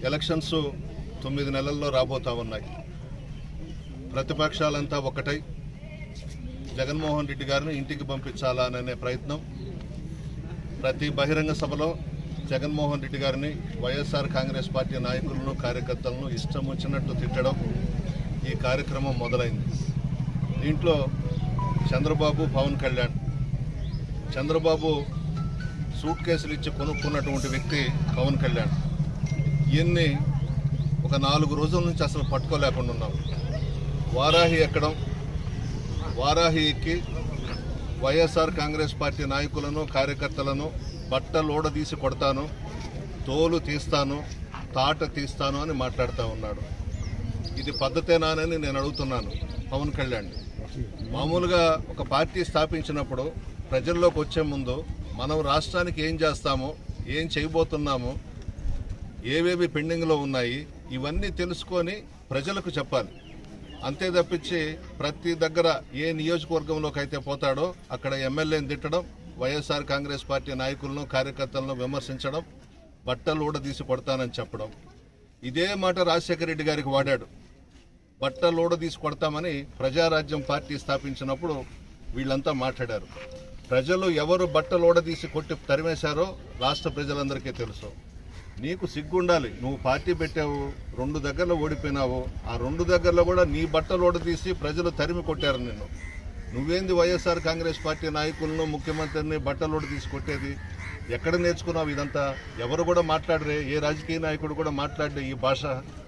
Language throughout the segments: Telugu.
ఎలక్షన్స్ తొమ్మిది నెలల్లో రాబోతా ఉన్నాయి ప్రతిపక్షాలంతా ఒకటై జగన్మోహన్ రెడ్డి గారిని ఇంటికి పంపించాలా అనే ప్రయత్నం ప్రతి బహిరంగ సభలో జగన్మోహన్ రెడ్డి గారిని వైఎస్ఆర్ కాంగ్రెస్ పార్టీ నాయకులను కార్యకర్తలను ఇష్టం వచ్చినట్టు తిట్టడం ఈ కార్యక్రమం మొదలైంది దీంట్లో చంద్రబాబు పవన్ కళ్యాణ్ చంద్రబాబు సూట్ కేసులు ఇచ్చి కొనుక్కున్నటువంటి వ్యక్తి పవన్ కళ్యాణ్ ఈయన్ని ఒక నాలుగు రోజుల నుంచి అసలు పట్టుకోలేకుండా ఉన్నాం వారాహి ఎక్కడం వారాహి ఎక్కి వైఎస్ఆర్ కాంగ్రెస్ పార్టీ నాయకులను కార్యకర్తలను బట్టలోడ తీసి కొడతాను తోలు తీస్తాను తాట తీస్తాను అని మాట్లాడుతూ ఉన్నాడు ఇది పద్ధతేనానని నేను అడుగుతున్నాను పవన్ కళ్యాణ్ మామూలుగా ఒక పార్టీ స్థాపించినప్పుడు ప్రజల్లోకి వచ్చే ముందు మనం రాష్ట్రానికి ఏం చేస్తామో ఏం చేయబోతున్నామో ఏవేవి పెండింగ్లో ఉన్నాయి ఇవన్నీ తెలుసుకొని ప్రజలకు చెప్పాలి అంతే తప్పించి ప్రతి దగ్గర ఏ నియోజకవర్గంలోకి అయితే పోతాడో అక్కడ ఎమ్మెల్యేని తిట్టడం వైఎస్ఆర్ కాంగ్రెస్ పార్టీ నాయకులను కార్యకర్తలను విమర్శించడం బట్టలు కూడా తీసి కొడతానని చెప్పడం ఇదే మాట రాజశేఖర రెడ్డి గారికి వాడాడు బట్టలు కూడా తీసి కొడతామని ప్రజారాజ్యం పార్టీ స్థాపించినప్పుడు వీళ్ళంతా మాట్లాడారు ప్రజలు ఎవరు బట్టలు తీసి కొట్టి తరిమేశారో రాష్ట్ర ప్రజలందరికీ తెలుసు నీకు సిగ్గుండాలి నువ్వు పార్టీ పెట్టావు రెండు దగ్గరలో ఓడిపోయినావు ఆ రెండు దగ్గరలో కూడా నీ బట్టలు తీసి ప్రజలు తరిమి కొట్టారు నిన్ను నువ్వేంది వైఎస్ఆర్ కాంగ్రెస్ పార్టీ నాయకులను ముఖ్యమంత్రిని బట్టలు తీసి కొట్టేది ఎక్కడ నేర్చుకున్నావు ఇదంతా ఎవరు కూడా మాట్లాడరే ఏ రాజకీయ నాయకుడు కూడా మాట్లాడే ఈ భాష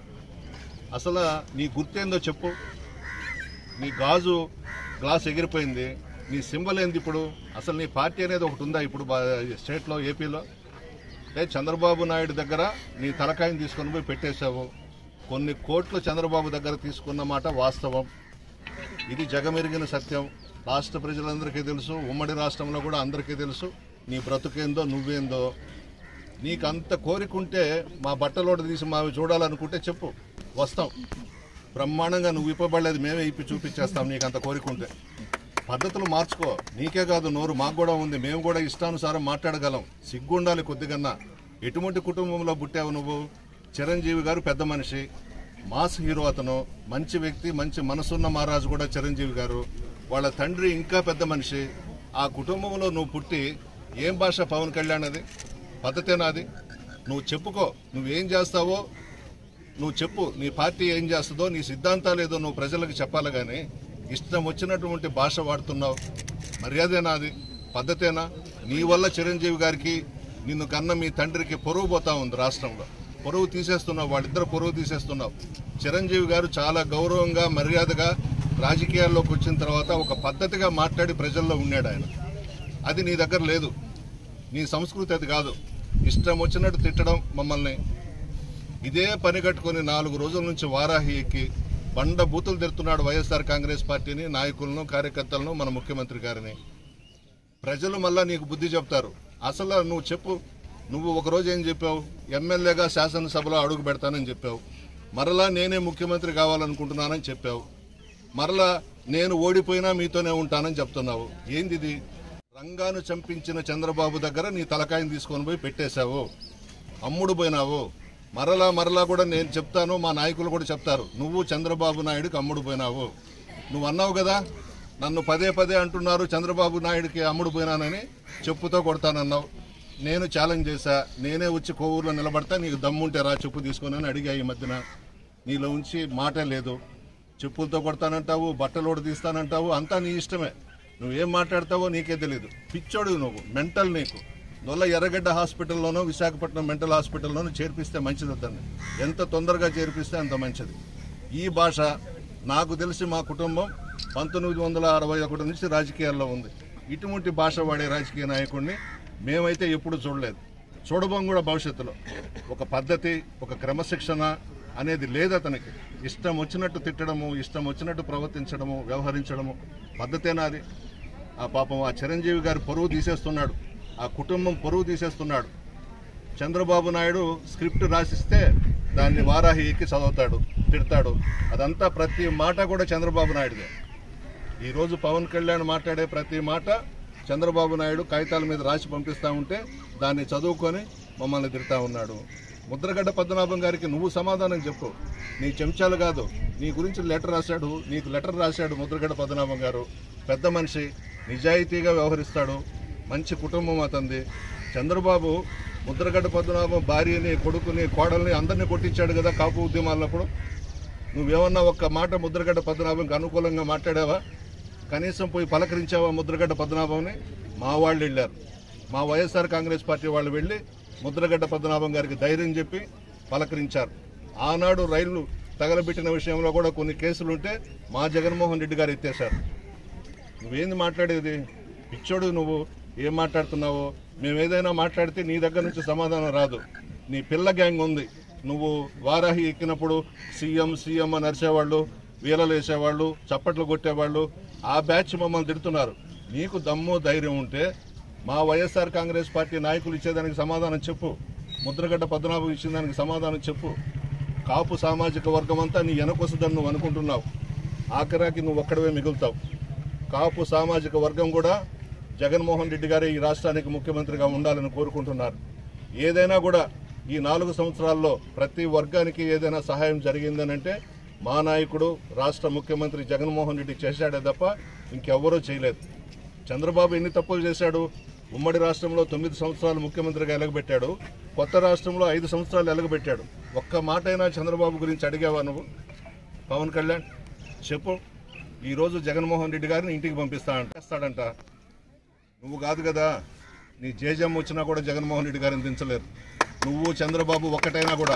అసలు నీ గుర్తేందో చెప్పు నీ గాజు గ్లాస్ ఎగిరిపోయింది నీ సింబల్ ఏంది ఇప్పుడు అసలు నీ పార్టీ అనేది ఒకటి ఉందా ఇప్పుడు బా- స్టేట్లో ఏపీలో అంటే చంద్రబాబు నాయుడు దగ్గర నీ తలకాయని తీసుకొని పోయి పెట్టేశావు కొన్ని కోట్లు చంద్రబాబు దగ్గర తీసుకున్న మాట వాస్తవం ఇది జగమెరిగిన సత్యం రాష్ట్ర ప్రజలందరికీ తెలుసు ఉమ్మడి రాష్ట్రంలో కూడా అందరికీ తెలుసు నీ బ్రతుకేందో నువ్వేందో నీకు అంత కోరికుంటే మా బట్టలోడ తీసి మావి చూడాలనుకుంటే చెప్పు వస్తాం బ్రహ్మాండంగా నువ్వు ఇప్పబడలేదు మేమే ఇప్పి చూపించేస్తాం నీకు అంత కోరికుంటే పద్ధతులు మార్చుకో నీకే కాదు నోరు మాకు కూడా ఉంది మేము కూడా ఇష్టానుసారం మాట్లాడగలం సిగ్గుండాలి కొద్దిగన్నా ఎటువంటి కుటుంబంలో పుట్టావు నువ్వు చిరంజీవి గారు పెద్ద మనిషి మాస్ హీరో అతను మంచి వ్యక్తి మంచి మనసున్న మహారాజు కూడా చిరంజీవి గారు వాళ్ళ తండ్రి ఇంకా పెద్ద మనిషి ఆ కుటుంబంలో నువ్వు పుట్టి ఏం భాష పవన్ కళ్యాణ్ అది పద్ధతేనా అది నువ్వు చెప్పుకో నువ్వేం చేస్తావో నువ్వు చెప్పు నీ పార్టీ ఏం చేస్తుందో నీ సిద్ధాంతాలు ఏదో నువ్వు ప్రజలకు చెప్పాలి కానీ ఇష్టం వచ్చినటువంటి భాష వాడుతున్నావు మర్యాదేనా అది పద్ధతేనా నీ వల్ల చిరంజీవి గారికి నిన్ను కన్న మీ తండ్రికి పొరుగు పోతా ఉంది రాష్ట్రంలో పొరుగు తీసేస్తున్నావు వాళ్ళిద్దరు పొరుగు తీసేస్తున్నావు చిరంజీవి గారు చాలా గౌరవంగా మర్యాదగా రాజకీయాల్లోకి వచ్చిన తర్వాత ఒక పద్ధతిగా మాట్లాడి ప్రజల్లో ఉన్నాడు ఆయన అది నీ దగ్గర లేదు నీ సంస్కృతి అది కాదు ఇష్టం వచ్చినట్టు తిట్టడం మమ్మల్ని ఇదే పని కట్టుకొని నాలుగు రోజుల నుంచి వారాహి ఎక్కి బండ బూతులు తిడుతున్నాడు వైఎస్ఆర్ కాంగ్రెస్ పార్టీని నాయకులను కార్యకర్తలను మన ముఖ్యమంత్రి గారిని ప్రజలు మళ్ళా నీకు బుద్ధి చెప్తారు అసలు నువ్వు చెప్పు నువ్వు ఒకరోజు ఏం చెప్పావు ఎమ్మెల్యేగా శాసనసభలో అడుగు పెడతానని చెప్పావు మరలా నేనే ముఖ్యమంత్రి కావాలనుకుంటున్నానని చెప్పావు మరలా నేను ఓడిపోయినా మీతోనే ఉంటానని చెప్తున్నావు ఏంది ఇది రంగాను చంపించిన చంద్రబాబు దగ్గర నీ తలకాయని తీసుకొని పోయి పెట్టేశావు అమ్ముడు పోయినావు మరలా మరలా కూడా నేను చెప్తాను మా నాయకులు కూడా చెప్తారు నువ్వు చంద్రబాబు నాయుడుకి అమ్ముడు పోయినావు నువ్వు అన్నావు కదా నన్ను పదే పదే అంటున్నారు చంద్రబాబు నాయుడుకి అమ్ముడు పోయినానని చెప్పుతో కొడతానన్నావు నేను ఛాలెంజ్ చేశా నేనే వచ్చి కోవూరులో నిలబడతా నీకు దమ్ముంటే రా చెప్పు తీసుకొని అని అడిగా ఈ మధ్యన నీలో ఉంచి మాటే లేదు చెప్పులతో కొడతానంటావు బట్టలోడు తీస్తానంటావు అంతా నీ ఇష్టమే నువ్వేం మాట్లాడతావో నీకే తెలియదు పిచ్చోడు నువ్వు మెంటల్ నీకు నొల్ల ఎర్రగడ్డ హాస్పిటల్లోనో విశాఖపట్నం మెంటల్ హాస్పిటల్లోనో చేర్పిస్తే మంచిది అతన్ని ఎంత తొందరగా చేర్పిస్తే అంత మంచిది ఈ భాష నాకు తెలిసి మా కుటుంబం పంతొమ్మిది వందల అరవై ఒకటి నుంచి రాజకీయాల్లో ఉంది ఇటువంటి భాష వాడే రాజకీయ నాయకుడిని మేమైతే ఎప్పుడు చూడలేదు చూడబోం కూడా భవిష్యత్తులో ఒక పద్ధతి ఒక క్రమశిక్షణ అనేది లేదు అతనికి ఇష్టం వచ్చినట్టు తిట్టడము ఇష్టం వచ్చినట్టు ప్రవర్తించడము వ్యవహరించడము పద్ధతేనా అది ఆ పాపం ఆ చిరంజీవి గారి పొరుగు తీసేస్తున్నాడు ఆ కుటుంబం పొరుగు తీసేస్తున్నాడు చంద్రబాబు నాయుడు స్క్రిప్ట్ రాసిస్తే దాన్ని వారాహి ఎక్కి చదువుతాడు తిడతాడు అదంతా ప్రతి మాట కూడా చంద్రబాబు నాయుడుదే ఈరోజు పవన్ కళ్యాణ్ మాట్లాడే ప్రతి మాట చంద్రబాబు నాయుడు కాగితాల మీద రాసి పంపిస్తా ఉంటే దాన్ని చదువుకొని మమ్మల్ని తిడతా ఉన్నాడు ముద్రగడ్డ పద్మనాభం గారికి నువ్వు సమాధానం చెప్పు నీ చెంచాలు కాదు నీ గురించి లెటర్ రాశాడు నీకు లెటర్ రాశాడు ముద్రగడ్డ పద్మనాభం గారు పెద్ద మనిషి నిజాయితీగా వ్యవహరిస్తాడు మంచి కుటుంబం అతంది చంద్రబాబు ముద్రగడ్డ పద్మనాభం భార్యని కొడుకుని కోడల్ని అందరినీ కొట్టించాడు కదా కాపు ఉద్యమాలప్పుడు నువ్వేమన్నా ఒక్క మాట ముద్రగడ్డ పద్మనాభంకి అనుకూలంగా మాట్లాడావా కనీసం పోయి పలకరించావా ముద్రగడ్డ పద్మనాభంని మా వాళ్ళు వెళ్ళారు మా వైఎస్ఆర్ కాంగ్రెస్ పార్టీ వాళ్ళు వెళ్ళి ముద్రగడ్డ పద్మనాభం గారికి ధైర్యం చెప్పి పలకరించారు ఆనాడు రైళ్లు తగలబెట్టిన విషయంలో కూడా కొన్ని కేసులు ఉంటే మా జగన్మోహన్ రెడ్డి గారు ఎత్తేశారు నువ్వేంది మాట్లాడేది పిచ్చోడు నువ్వు ఏం మాట్లాడుతున్నావో మేము ఏదైనా మాట్లాడితే నీ దగ్గర నుంచి సమాధానం రాదు నీ పిల్ల గ్యాంగ్ ఉంది నువ్వు వారాహి ఎక్కినప్పుడు సీఎం సీఎం అని అరిచేవాళ్ళు వీలలు వేసేవాళ్ళు చప్పట్లు కొట్టేవాళ్ళు ఆ బ్యాచ్ మమ్మల్ని తిడుతున్నారు నీకు దమ్ము ధైర్యం ఉంటే మా వైఎస్ఆర్ కాంగ్రెస్ పార్టీ నాయకులు ఇచ్చేదానికి సమాధానం చెప్పు ముద్రగడ్డ పద్మనాభం ఇచ్చిన దానికి సమాధానం చెప్పు కాపు సామాజిక వర్గం అంతా నీ వెనకొస్తుందని నువ్వు అనుకుంటున్నావు ఆఖరాకి నువ్వు ఒక్కడవే మిగులుతావు కాపు సామాజిక వర్గం కూడా జగన్మోహన్ రెడ్డి గారే ఈ రాష్ట్రానికి ముఖ్యమంత్రిగా ఉండాలని కోరుకుంటున్నారు ఏదైనా కూడా ఈ నాలుగు సంవత్సరాల్లో ప్రతి వర్గానికి ఏదైనా సహాయం జరిగిందనంటే మా నాయకుడు రాష్ట్ర ముఖ్యమంత్రి జగన్మోహన్ రెడ్డి చేశాడే తప్ప ఇంకెవ్వరూ చేయలేదు చంద్రబాబు ఎన్ని తప్పులు చేశాడు ఉమ్మడి రాష్ట్రంలో తొమ్మిది సంవత్సరాలు ముఖ్యమంత్రిగా ఎలగబెట్టాడు కొత్త రాష్ట్రంలో ఐదు సంవత్సరాలు ఎలగబెట్టాడు ఒక్క మాట అయినా చంద్రబాబు గురించి అడిగావా నువ్వు పవన్ కళ్యాణ్ చెప్పు ఈరోజు జగన్మోహన్ రెడ్డి గారిని ఇంటికి పంపిస్తాడంట చేస్తాడంట నువ్వు కాదు కదా నీ జేజం వచ్చినా కూడా జగన్మోహన్ రెడ్డి గారిని దించలేరు నువ్వు చంద్రబాబు ఒక్కటైనా కూడా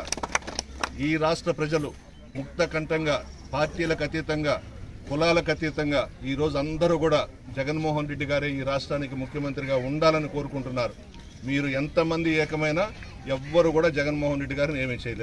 ఈ రాష్ట్ర ప్రజలు ముక్త కంఠంగా పార్టీలకు అతీతంగా కులాలకు అతీతంగా ఈ రోజు అందరూ కూడా జగన్మోహన్ రెడ్డి గారే ఈ రాష్ట్రానికి ముఖ్యమంత్రిగా ఉండాలని కోరుకుంటున్నారు మీరు ఎంతమంది ఏకమైనా ఎవ్వరు కూడా జగన్మోహన్ రెడ్డి గారిని ఏమీ చేయలేరు